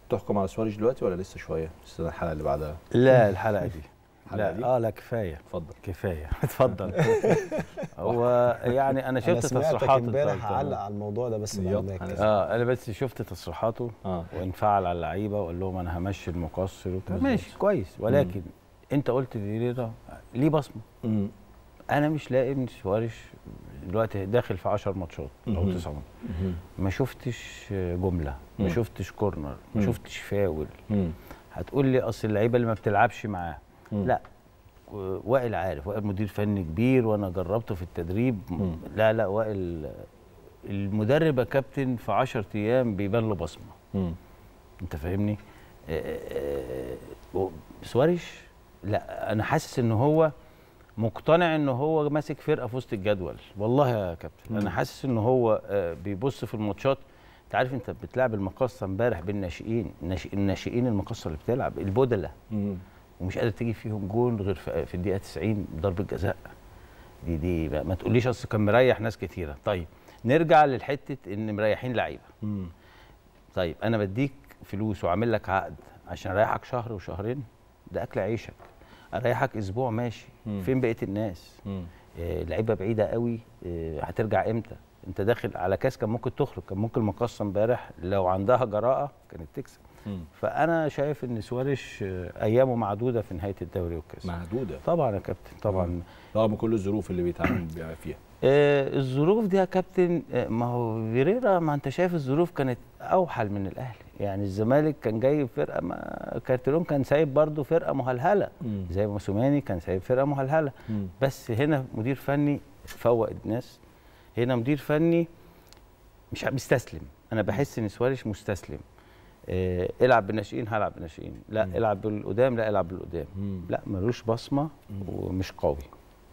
تحكم على سواريز دلوقتي ولا لسه شويه لسه الحلقه اللي بعدها لا الحلقه دي الحلقة دي؟ لا اه لا كفايه اتفضل كفايه اتفضل هو يعني انا شفت سمعتك تصريحات امبارح بتاعت- علق على الموضوع ده بس يلا. بعد ما أنا يتكلم. اه انا بس شفت تصريحاته اه وانفعل على اللعيبه وقال لهم انا همشي المقصر وبتاع بالظبط. ماشي كويس ولكن انت قلت فيريرا ليه بصمه مم. انا مش لاقي ان سواريش دلوقتي داخل في 10 ماتشات او مهم. 9 مم. ما شفتش جمله ما مم. شفتش كورنر ما مم. شفتش فاول مم. هتقول لي اصل اللعيبه اللي ما بتلعبش معاه مم. لا و- وائل عارف وائل مدير فني كبير وانا جربته في التدريب مم. لا لا وائل المدرب يا كابتن في 10 ايام بيبان له بصمه مم. انت فاهمني آه، آه، آه، سواريش لا انا حاسس ان هو مقتنع ان هو ماسك فرقه في وسط الجدول والله يا كابتن مم. انا حاسس ان هو آه، بيبص في الماتشات انت عارف انت بتلعب المقصه امبارح بالناشئين الناشئ- الناشئين المقصه اللي بتلعب البودله مم. ومش قادر تجيب فيهم جول غير في في الدقيقه 90 ضربه جزاء دي دي ما ما تقوليش اصل كان مريح ناس كتيره طيب نرجع للحته ان مريحين لعيبه مم. طيب انا بديك فلوس وعامل لك عقد عشان اريحك شهر وشهرين ده اكل عيشك اريحك اسبوع ماشي مم. فين بقيه الناس مم. آه، لعيبه بعيده قوي آه، هترجع امتى انت داخل على كاس كان ممكن تخرج كان ممكن المقصه امبارح لو عندها جراءه كانت تكسب مم. فانا شايف ان سواريش آه، ايامه معدوده في نهايه الدوري والكاس محدوده طبعا يا كابتن طبعا رغم كل الظروف اللي بيتعامل بيها فيها آه الظروف دي يا كابتن آه ما هو فيريرا ما انت شايف الظروف كانت اوحل من الاهلي يعني الزمالك كان جاي فرقه ما كارتيرون كان سايب برضه فرقه مهلهله مم. زي موسوماني كان سايب فرقه مهلهله مم. بس هنا مدير فني فوق الناس هنا مدير فني مش مستسلم انا بحس ان سواريش مستسلم آه العب بالناشئين هلعب بالناشئين لا مم. العب بالقدام لا العب بالقدام مم. لا ملوش بصمه ومش قوي